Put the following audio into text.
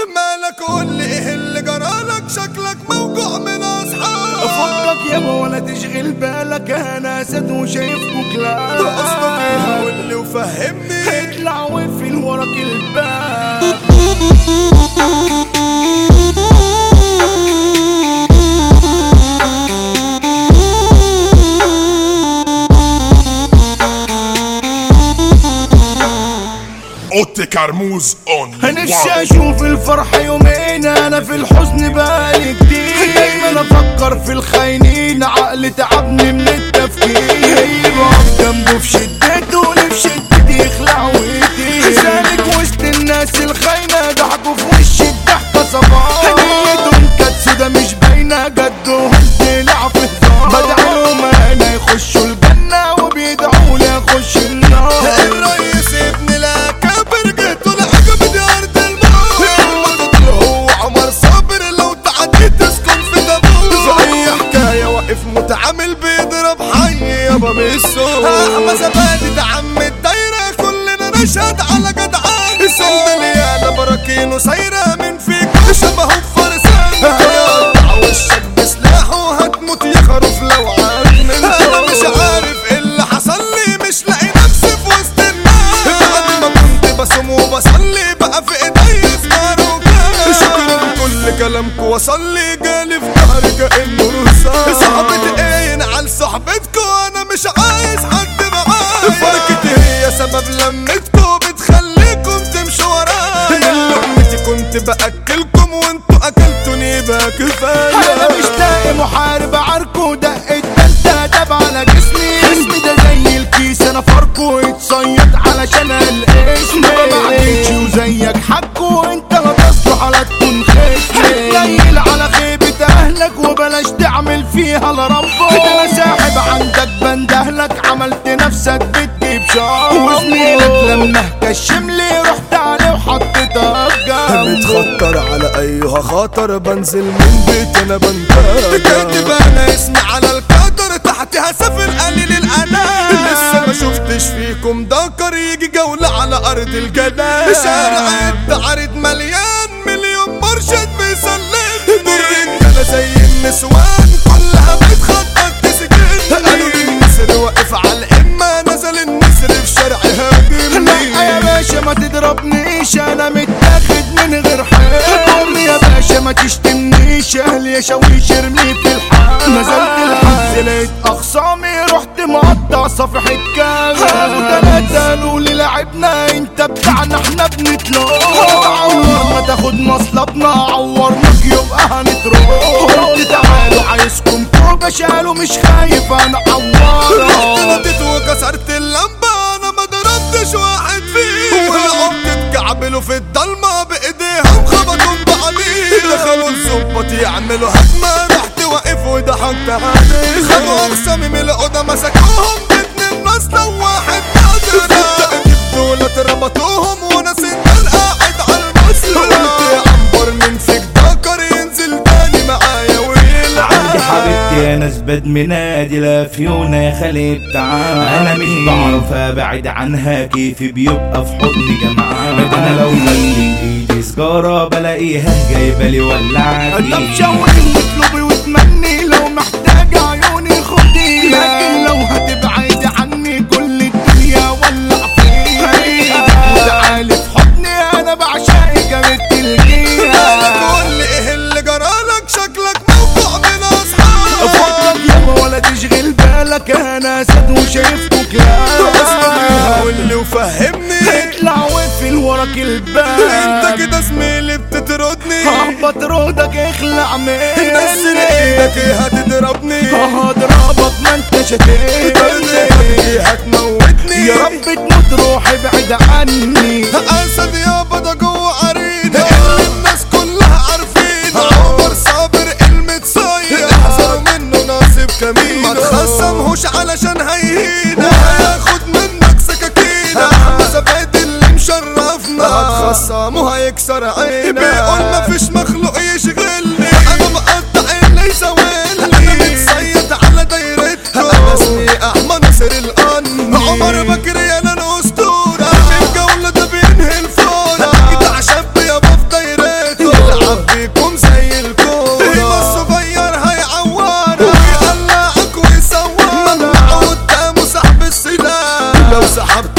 مالك قول لي ايه اللي جرالك شكلك موجوع من اصحاب فكك يابا ولا تشغل بالك انا اسد وشايفكوا كلاب اصلك ايه قول لي وفهمني اطلع وقفل وراك الباب اوتي كرموز اون نفسي اشوف الفرح يومين انا في الحزن بقالي كتير دايما افكر في الخاينين عقلي تعبني من التفكير بقف جنبه في شدته واللي في شدتي يخلع ويدي سالك وسط الناس الخاينه ضحكوا في وشي الضحكه صباح نيتهم كانت سودا مش باينه جدهم طلع في هزار بدعيهم انا يخشوا الجنه وبيدعوا لي اخش النار الرئيس ابن الاكابر جيتوا لعجبني ارض الموت هو عمر صابر لو تعديت تسكن في دابور في اي حكايه واقف متعامل بيضرب حي يابا من السوق احمد زبادي ده عم الدايره كلنا نشهد على جدعان السندليانه براكينه سايره من فيك شبهه فرسان هيقطع وشك بسلاحه هتموت يا خروف لو عاد منه انا مش عارف ايه اللي حصل لي مش لاقي نفسي في وسط الناس بعد ما كنت بصوم وبصلي بقى في ايدي سكر وكاس شكرا كل كلامكم وصل لي جالي في ظهري كانه رصاص صاحبتي ايه ينعل صحبتكم انا مش عايز حد معايا فرقتي هي سبب لمتكم بتخليكم تمشوا ورايا من لقمتي كنت باكلكم وانتوا اكلتوني بقى كفايه انا مش لاقي محارب عاركو دقت بلدة دب على جسمي جسمي ده زي الكيس انا فاركو اتصيد علشان الاسم ما بعدتش وزيك حكو انت لا تصلح على تكون خصمي قليل على خيبة اهلك وبلاش تعمل فيها لربك ده انا ساحب عندك بندهلك عملت نفسك بتجيب شر وزميلك لما كشم لي رحت عليه وحطيتك جنبه متخطر على ايها خاطر بنزل من بيت انا بنتاج كاتب انا اسمي على القدر تحتها سفر قليل الامان لسه ما شفتش فيكم دكر يجي جولة على ارض الجنان شارع التعريض مليان مليون مرشد بيسلم دور الرجالة زي النسوان كلها بتخطط تسجن قالوا لي النسر واقف على الامة نزل النسر في شارع هاجمني لا يا باشا ما تضربنيش انا متاخد من غير حق يا باشا ما تشتمنيش اهلي يا شويش ارمي في الحال نزلت الحبس لقيت اخصامي رحت مقطع صفحة كلام تلاتة قالوا لي لعبنا انت بتاعنا احنا بنتلوم عور ما تاخد مصلبنا عورناك يبقى هنتروح قلت تعالوا عايزكم توبة شالوا مش خايف انا عوارة نطيت وكسرت اللمبة انا ما ضربتش واحد فيه والعم تتكعبلوا في الضلمة بايديهم خبطوا بعضيه دخلوا الظباط يعملوا هجمة رحت واقف وضحكت عليه خدوا اقسامي من الاوضة مسكوهم باتنين نصلة وواحد نادرة دول ربطوهم وانا سندال قاعد على المسرح قلت يا عنبر من فيك دكر ينزل تاني معايا ويلعب عندي حبيبتي انا زبد منادي لا فيونا يا خالي تعال انا مش بعرف ابعد عنها كيف بيبقى في حضني جمعان انا لو ملي ايدي سجارة بلاقيها جايبة لي طب ولعتي شاوري واطلبي واتمني لو محتاج عيوني خدي لكن لو هتبعد عني كل الدنيا ولع فيها وتعالي في حضني انا بعشقك يا بنت الجيها قول لي ايه اللي جرالك شكلك موقع من اصحاب فضلك يابا ولا تشغل بالك انا اسد وشايفكوا كلاب قول لي وفهمني اطلع وقفل وراك انت الباب كده زميلي بتطردني هخبط رودك اخلع نزل مني ايدك ايه هتضربني هضربك ما انت شتمني ايه هتموتني يا رب تموت روح ابعد عني اسد يابا ده جوه عريض اللي الناس كلها عارفين عمر صابر المتصيد احذروا منه ناصب كمين ما تخصمهوش علشان هيهينا هياخد منك سكاكين احمد زباد اللي مشرفنا هتخصمه هيكسر عينا بيقول مفيش مخلوق يشغلني انا بقطع اللي يساويلي انا متصيد على دايرتها انا اسمي احمد ناصر القن عمر بكري انا الاسطوره في الجوله ده بينهي الفوره جدع شاب يابا في دايرته سحبت